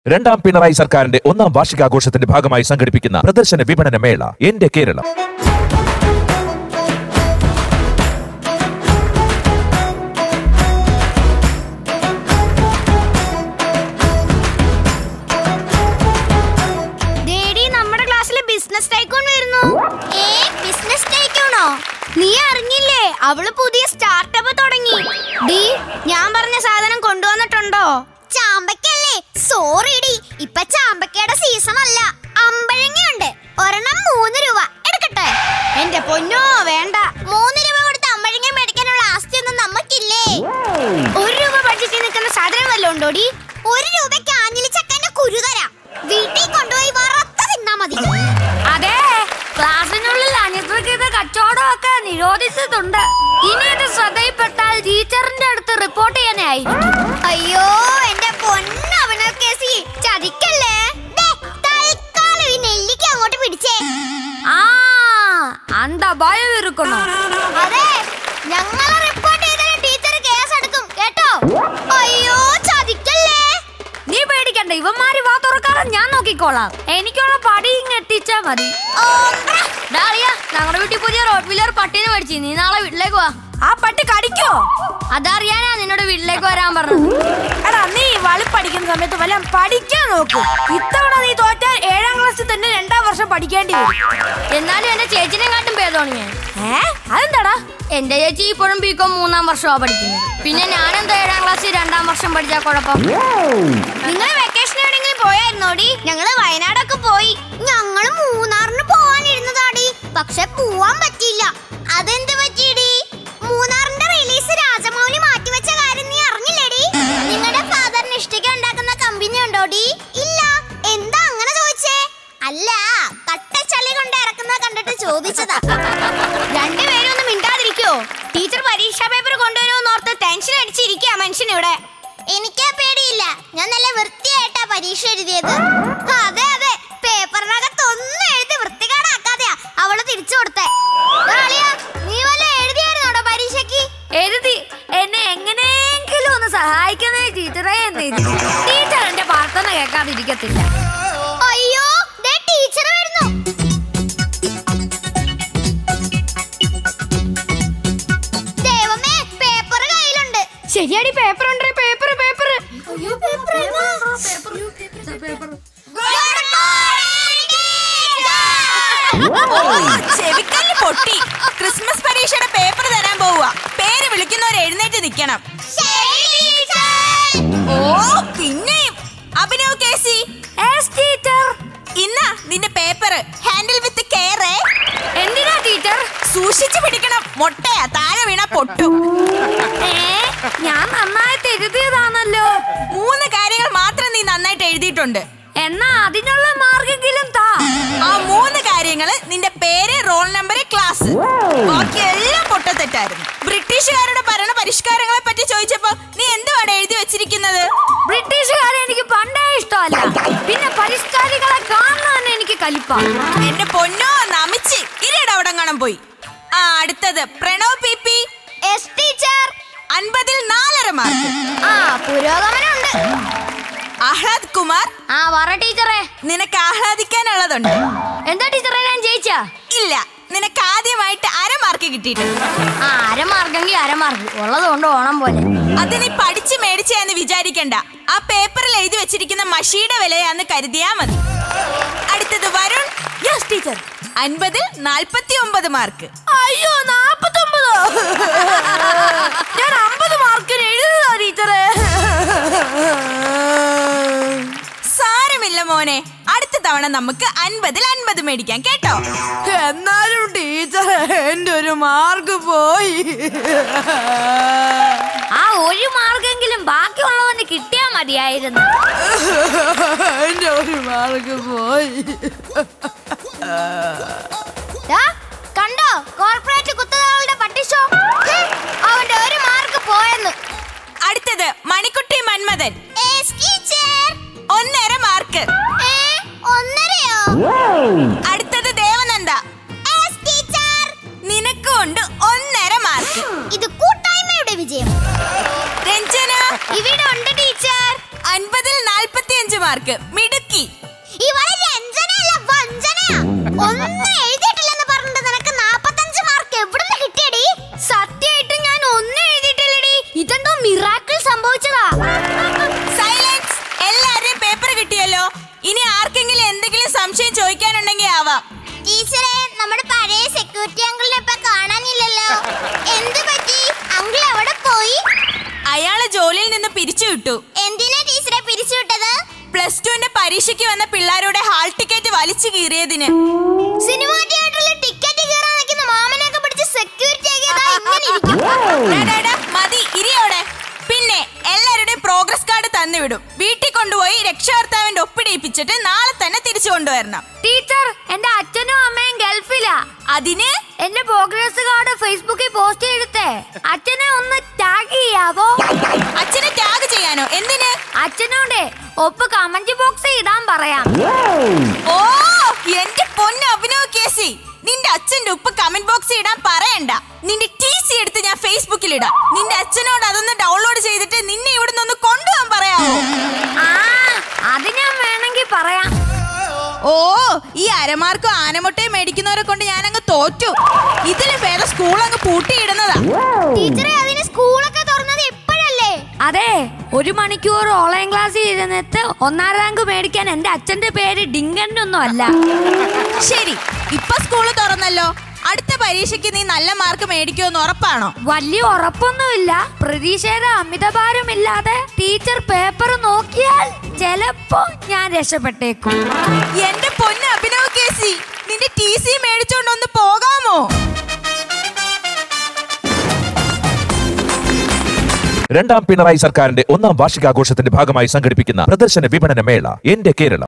രണ്ടാം പിണറായി സർക്കാരിന്റെ ഒന്നാം വാർഷികാഘോഷത്തിന്റെ ഭാഗമായി സംഘടിപ്പിക്കുന്ന പ്രദർശന വിപണന മേള എന്റെ കേരളം ദേടി നമ്മുടെ ക്ലാസ്സിലെ ബിസിനസ് ടൈക്കോൺ വരുന്നു ഏ ബിസിനസ് ടൈക്കോണോ നീ അറിഞ്ഞില്ലേ അവള് പുതിയ സ്റ്റാർട്ടപ്പ് തുടങ്ങി ഡി ഞാൻ പറഞ്ഞ സാധനം കൊണ്ടുവന്നിട്ടുണ്ടോ ചാമ്പക്കല്ലേ സോറി ഡി ഇപ്പൊ ചാമ്പക്കയുടെ സീസൺ അല്ല അമ്പഴങ്ങയുണ്ട് ഒരെണ്ണം മൂന്ന് രൂപ എടുക്കട്ടെ എന്റെ പൊന്നോ വേണ്ട മൂന്ന് രൂപ കൊടുത്ത് അമ്പഴങ്ങ മേടിക്കാനുള്ള ആസ്തിയൊന്നും നമുക്കില്ലേ ഒരു രൂപ ബഡ്ജറ്റിൽ നിൽക്കുന്ന സാധനം വല്ലതും ഉണ്ടോടി ഒരു രൂപയ്ക്ക് ആഞ്ഞിലി ചക്കന്റെ കുരു തരാം വീട്ടിൽ കൊണ്ടുപോയി വറുത്ത തിന്നാ മതി അതെ ക്ലാസ്സിനുള്ളിൽ അനിയന്ത്രിത കച്ചവടമൊക്കെ നിരോധിച്ചിട്ടുണ്ട് ഇനി ഇത് ശ്രദ്ധയിൽപ്പെട്ടാൽ ടീച്ചറിന്റെ അടുത്ത് റിപ്പോർട്ട് ചെയ്യാനായിരിക്കും അയ്യോ എന്റെ പൊന്നവനോ കേസി ചതിക്കല്ലേ ദേ, തൽക്കാലം ഈ നെല്ലിക്ക അങ്ങോട്ട് പിടിച്ചേ ആ അന്ത ഭയം ഇരിക്കണോ അതെ ഞങ്ങളെ റിപ്പോർട്ട് ചെയ്താൽ ടീച്ചർ കേസ് എടുക്കും കേട്ടോ അയ്യോ ചതിക്കല്ലേ നീ പേടിക്കണ്ട ഇവന്മാര് വാ തുറക്കാതെ ഞാൻ നോക്കിക്കോളാം എനിക്കുള്ള പടി ഇങ്ങ് എത്തിച്ചാ മതി ഓമ്പ്ര. ഡാറിയ ഞങ്ങളുടെ വീട്ടിൽ പുതിയ റോഡ് വീലർ പട്ടീനെ മേടിച്ചു നീ നാളെ വീട്ടിലേക്ക് വാ ആ പട്ടി കടിക്കോ അതറിയാനാ നിന്നോട് വീട്ടിലേക്ക് വരാൻ പറഞ്ഞത് എടാ നീ വളി പഠിക്കുന്ന സമയത്ത് വല്ല പഠിക്കാൻ നോക്കൂ ഇത്തവണ നീ തോറ്റാൽ ഏഴാം ക്ലാസ്സിൽ തന്നെ രണ്ടാം വർഷം പഠിക്കേണ്ടി വരും എന്നാലും എന്റെ ചേച്ചിനെ കാട്ടും ഭേദമാണ് ഞാൻ ഏ അതെന്താടാ എന്റെ ചേച്ചി ഇപ്പോഴും ബികോം മൂന്നാം വർഷമാ പഠിക്കുന്നത് പിന്നെ ഞാനെന്താ ഏഴാം ക്ലാസ്സിൽ രണ്ടാം വർഷം പഠിച്ചാ കുഴപ്പം നിങ്ങൾ വെക്കേഷൻ എവിടെയെങ്കിലും പോയായിരുന്നോടി ഞങ്ങള് വയനാടൊക്കെ പോയി ഞങ്ങള് മൂന്നാറിന് പോവാനിരുന്നതാടി പക്ഷെ പോവാൻ പറ്റിയില്ല അതെന്ത് പറ്റിയടി മൂന്നാറിന്റെ റിലീസ് രാജമൗലി മാറ്റിവെച്ച കാര്യം നീ അറിഞ്ഞില്ലേടി നിങ്ങളുടെ ഫാദറിന് ഇഷ്ടിക ഉണ്ടാക്കുന്ന കമ്പനി ഉണ്ടോടി ഇല്ല എന്താ അങ്ങനെ ചോദിച്ചേ അല്ല കട്ടച്ചളി കൊണ്ട് ഇറക്കുന്ന കണ്ടിട്ട് ചോദിച്ചതാ രണ്ടുപേരും ഒന്ന് മിണ്ടാതിരിക്കോ ടീച്ചർ പരീക്ഷാ പേപ്പർ കൊണ്ടുവരുമെന്ന് ഓർത്ത് ടെൻഷൻ അടിച്ചിരിക്കുക മനുഷ്യൻ ഇവിടെ എനിക്ക് പേടിയില്ല ഞാൻ നല്ല വൃത്തിയായിട്ടാ പരീക്ഷ എഴുതിയത് അതെ അതെ പേപ്പറിനകത്ത് ഒന്നും എഴുതി വൃത്തികേടാക്കാതെയാ അവള് തിരിച്ചു കൊടുത്തേ ആളിയാ, നീ വല്ല എഴുതിയായിരുന്നോടോ പരീക്ഷയ്ക്ക് എഴുതി എന്നെ എങ്ങനെയെങ്കിലും ഒന്ന് സഹായിക്കുന്നേ ടീച്ചറെ എന്ന് എഴുതി. ടീച്ചർ എന്റെ പ്രാർത്ഥന കേൾക്കാതിരിക്കത്തില്ല അയ്യോ ദേ ടീച്ചർ വരുന്നു ദൈവമേ പേപ്പർ കയ്യിലുണ്ട് ശരിയാടി പേപ്പർ ഉണ്ട് പേപ്പർ പേപ്പർ അയ്യോ പേപ്പർ ചെവിക്കല്ല് പൊട്ടി ക്രിസ്മസ് പരീക്ഷയുടെ പേപ്പർ തരാൻ പോവുക പേര് വിളിക്കുന്നവർ എഴുന്നേറ്റ് നിൽക്കണം ഓ പിന്നെയും അഭിനവ് കേസി ടീച്ചർ ഇന്നാ നിന്റെ പേപ്പർ ഹാൻഡിൽ വിത്ത് കെയറേ എന്തിനാ ടീച്ചർ സൂക്ഷിച്ചു പിടിക്കണം മൊട്ടയാ താഴെ വീണ പൊട്ടു ഏ ഞാൻ നന്നായിട്ട് എഴുതിയതാണല്ലോ മൂന്ന് കാര്യങ്ങൾ മാത്രം നീ നന്നായിട്ട് എഴുതിയിട്ടുണ്ട് എന്നാ അതിനുള്ള മാർഗെങ്കിലും താ ആ മൂന്ന് കാര്യങ്ങള് നിന്റെ പേര് റോൾ നമ്പർ ക്ലാസ് ബാക്കി എല്ലാം പൊട്ടത്തെറ്റായിരുന്നു ബ്രിട്ടീഷുകാരുടെ ഭരണ പരിഷ്കാരങ്ങളെ പറ്റി ചോദിച്ചപ്പോ നീ എന്തുവാണ് എഴുതി വെച്ചിരിക്കുന്നത് ബ്രിട്ടീഷുകാരെ എനിക്ക് പണ്ടേ ഇഷ്ടമല്ല പിന്നെ പരിഷ്കാരികളെ കാണുന്ന തന്നെ എനിക്ക് കലിപ്പാ എന്റെ പൊന്നോ നമിച്ച് ഇരയുടെ അവിടെ കാണാൻ പോയി ആ അടുത്തത് Pranav P P S teacher അൻപതിൽ നാലര മാർക്ക് ആ പുരോഗമനമുണ്ട് ആഹ്ലാദ് കുമാർ ആ പറ ടീച്ചറെ നിനക്ക് ആഹ്ലാദിക്കാനുള്ളതുണ്ട് എന്താ ടീച്ചറെ ഞാൻ ജയിച്ചാ ഇല്ല നിനക്ക് ആദ്യമായിട്ട് അര മാർക്ക് കിട്ടിയിട്ടുണ്ട് ആ അരമാർക്കെങ്കിൽ അരമാർക്ക് ഉള്ളത് കൊണ്ട് ഓണം പോലെ അത് നീ പഠിച്ച് മേടിച്ചെന്ന് വിചാരിക്കണ്ട ആ പേപ്പറിൽ എഴുതി വെച്ചിരിക്കുന്ന മഷിയുടെ വിലയാന്ന് കരുതിയാ മതി അടുത്തത് വരുൺ യെസ് ടീച്ചർ അൻപതിൽ നാൽപ്പത്തി ഒമ്പത് മാർക്ക് അയ്യോ നാപ്പത്തൊമ്പതോ ഞാൻ അമ്പത് മാർക്കിന് എഴുതുക ടീച്ചറെ സാരമില്ല മോനെ അടുത്ത തവണ നമുക്ക് അൻപതിൽ അൻപത് മേടിക്കാം കേട്ടോ എന്നാലും ടീച്ചർ എന്റെ ഒരു മാർക്ക് പോയി ആ ഒരു മാർക്കെങ്കിലും ബാക്കിയുള്ളവന് കിട്ടിയാ മതിയായിരുന്നു എന്റെ ഒരു മാർക്ക് പോയി ദാ, കണ്ടോ കോർപ്പറേറ്റ് കുത്തതാളുടെ പട്ടിഷോ ഹ്, അവന്റെ ഒരു മാർക്ക് പോയെന്ന് അടുത്തത് മണിക്കുട്ടി മന്മഥൻ എസ് ടീച്ചർ ഒന്നര മാർക്ക് ഏ, ഒന്നരയോ അടുത്തത് ദേവനന്ദ എസ് ടീച്ചർ നിനക്കും ഉണ്ട് ഒന്നര മാർക്ക് ഇത് കൂട്ടായ്മയുടെ വിജയം രഞ്ജന ഇവിടെ ഉണ്ട് ടീച്ചർ അൻപതിൽ നാൽപ്പത്തി അഞ്ച് മാർക്ക് മിടുക്കി ഇവളെ രഞ്ജനയല്ല വഞ്ചനയാ ഒന്നും എഴുതിയിട്ടില്ലെന്ന് പറഞ്ഞിട്ട് നിനക്ക് നാപ്പത്തഞ്ച് മാർക്ക് എവിടുന്ന് കിട്ടിയടി സത്യമായിട്ടും ഞാൻ ഒന്നും എഴുതിയിട്ടില്ലടി ഇതെന്തോ മിറാക്കിൾ സംഭവിച്ചതാ സൈലൻസ് എല്ലാവരുടെയും പേപ്പർ കിട്ടിയല്ലോ ഇനി ആർക്കെങ്കിലും എന്തെങ്കിലും സംശയം ചോദിക്കാനുണ്ടെങ്കിൽ ആവാം ടീച്ചറെ നമ്മുടെ പഴയ സെക്യൂരിറ്റി അങ്കിളിനെ ഇപ്പൊ കാണാനില്ലല്ലോ എന്ത് പറ്റി അങ്കിൾ എവിടെ പോയി അയാളെ ജോലിയിൽ നിന്ന് പിരിച്ചു വിട്ടു എന്തിനാ ടീച്ചറെ പിരിച്ചുവിട്ടത് പ്ലസ് ടുവിന്റെ പരീക്ഷയ്ക്ക് വന്ന പിള്ളേരുടെ ഹാൾ ടിക്കറ്റ് വലിച്ചു കീറിയതിന് സിനിമാ തിയേറ്ററിൽ ടിക്കറ്റ് കയറാൻ നിൽക്കുന്ന മാമനെയൊക്കെ പിടിച്ച് സെക്യൂരിറ്റി ആക്കിയതാ ഇങ്ങനെ ഇരിക്കും ഡാ, ഡാ, ഡാ, മതി ഇരിയോടെ പിന്നെ എല്ലാവരുടെയും പ്രോഗ്രസ് കാർഡ് തന്നുവിടും വീട്ടിൽ കൊണ്ടുപോയി രക്ഷകർത്താവിന്റെ ഒപ്പിടിയിപ്പിച്ചിട്ട് നാളെ തന്നെ തിരിച്ചു കൊണ്ടുവരണം ടീച്ചർ എന്റെ അച്ഛനും അമ്മയും ഗൾഫിലാ അതിന് എന്റെ പ്രോഗ്രസ് കാർഡ് ഫേസ്ബുക്കിൽ പോസ്റ്റ് ചെയ്തിട്ടേ അച്ഛനെ ഒന്ന് ടാഗ് ചെയ്യാവോ അച്ഛനെ ടാഗ് ചെയ്യാനോ എന്തിന് അച്ഛനോടെ ഒപ്പ് കമന്റ് ബോക്സ് ഇടാൻ പറയാം ഓ എന്റെ പൊന്ന് അഭിനവ് കേസി നിന്റെ അച്ഛന്റെ ഉപ്പ് കമന്റ് ബോക്സിൽ ഇടാൻ പറയണ്ട നിന്റെ ടി സി എടുത്ത് ഞാൻ ഫേസ്ബുക്കിൽ ഇടാം നിന്റെ അച്ഛനോട് അതൊന്ന് ഡൗൺലോഡ് ചെയ്തിട്ട് നിന്നെ ഇവിടുന്ന് ഒന്ന് കൊണ്ടുപോകാൻ പറയാമോ ആ അത് ഞാൻ വേണമെങ്കിൽ പറയാം ഓ ഈ അരമാർക്കും ആനമുട്ടയും മേടിക്കുന്നവരെ കൊണ്ട് ഞാൻ അങ്ങ് തോറ്റു ഇതിന് പേരെ സ്കൂൾ അങ്ങ് പൂട്ടിയിടുന്നതാ ടീച്ചറെ അതിന് സ്കൂളൊക്കെ തുറന്നത് ഇപ്പോഴല്ലേ അതെ ഒരു മണിക്കൂർ ഓൺലൈൻ ക്ലാസ്സിൽ ഇരുന്നിട്ട് ഒന്നാം റാങ്ക് മേടിക്കാൻ എന്റെ അച്ഛന്റെ പേര് ഡിങ്കനൊന്നും അല്ല ശരി ഇപ്പൊ സ്കൂള് തുറന്നല്ലോ അടുത്ത പരീക്ഷയ്ക്ക് നീ നല്ല മാർക്ക് മേടിക്കുമെന്ന് ഉറപ്പാണോ വലിയ ഉറപ്പൊന്നുമില്ല പ്രതീക്ഷയുടെ അമിതഭാരമില്ലാതെ ടീച്ചർ പേപ്പർ നോക്കിയാൽ ചിലപ്പോ ഞാൻ രക്ഷപ്പെട്ടേക്കും എന്റെ പൊന്ന് അഭിനവ് കേസി നിന്റെ ടി സി മേടിച്ചോണ്ട് ഒന്ന് പോകാമോ രണ്ടാം പിണറായി സർക്കാരിന്റെ ഒന്നാം വാർഷികാഘോഷത്തിന്റെ ഭാഗമായി സംഘടിപ്പിക്കുന്ന പ്രദർശന വിപണന മേള എന്റെ കേരളം